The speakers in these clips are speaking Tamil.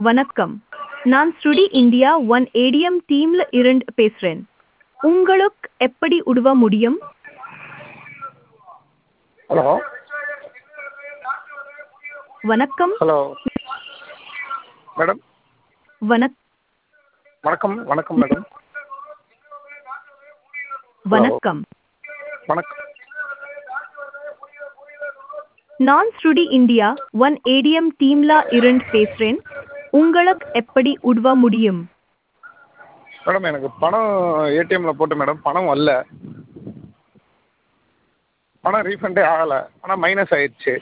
வணக்கம் நான் ஸ்ருடி இந்தியா ஒன் ஏடிஎம் டீம்ல இருந்து பேசுறேன் உங்களுக்கு எப்படி உதவ முடியும் ஹலோ வணக்கம் ஹலோ மேடம் வணக் வணக்கம் வணக்கம் மேடம் வணக்கம் வணக்கம் நான் ஸ்ருடி இந்தியா ஒன் ஏடிஎம் டீம்ல இருந்து பேசுறேன் உங்களுக்கு எப்படி உதவ முடியும் மேடம் எனக்கு பணம் ஏடிஎம்மில் போட்டு மேடம் பணம் வரல பணம் ரீஃபண்டே ஆகலை ஆனால் மைனஸ் ஆயிடுச்சு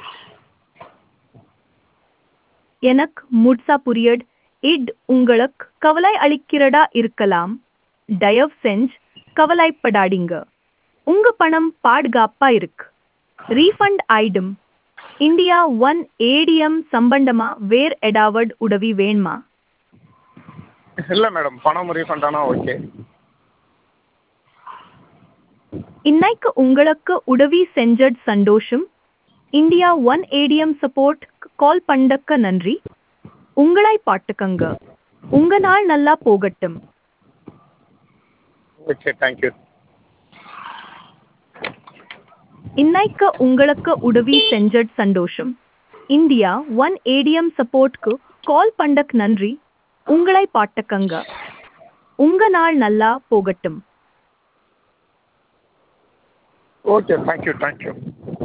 எனக்கு முழுசா புரியட் இட் உங்களுக்கு கவலை அளிக்கிறதா இருக்கலாம் தயவு செஞ்சு கவலைப்படாதீங்க உங்க பணம் பாதுகாப்பா இருக்கு ரீஃபண்ட் ஆயிடும் இந்தியா ஒன் ஏடிஎம் சம்பந்தமா வேற ஏதாவது உதவி வேணுமா இல்லை மேடம் பணம் ரீஃபண்ட் ஆனால் ஓகே இன்னைக்கு உங்களுக்கு உதவி செஞ்சது சந்தோஷம் India one ATM support call பண்ணக்க நன்றி உங்களை பாட்டுக்கங்க உங்க நாள் நல்லா போகட்டும் ஓகே தேங்க்யூ இன்னைக்கு உங்களுக்கு உதவி செஞ்சது சந்தோஷம் இந்தியா ஒன் ஏடிஎம் சப்போர்ட்க்கு கால் பண்ணக் நன்றி உங்களை பாட்டுக்கங்க உங்க நாள் நல்லா போகட்டும் ஓகே தேங்க்யூ தேங்க்யூ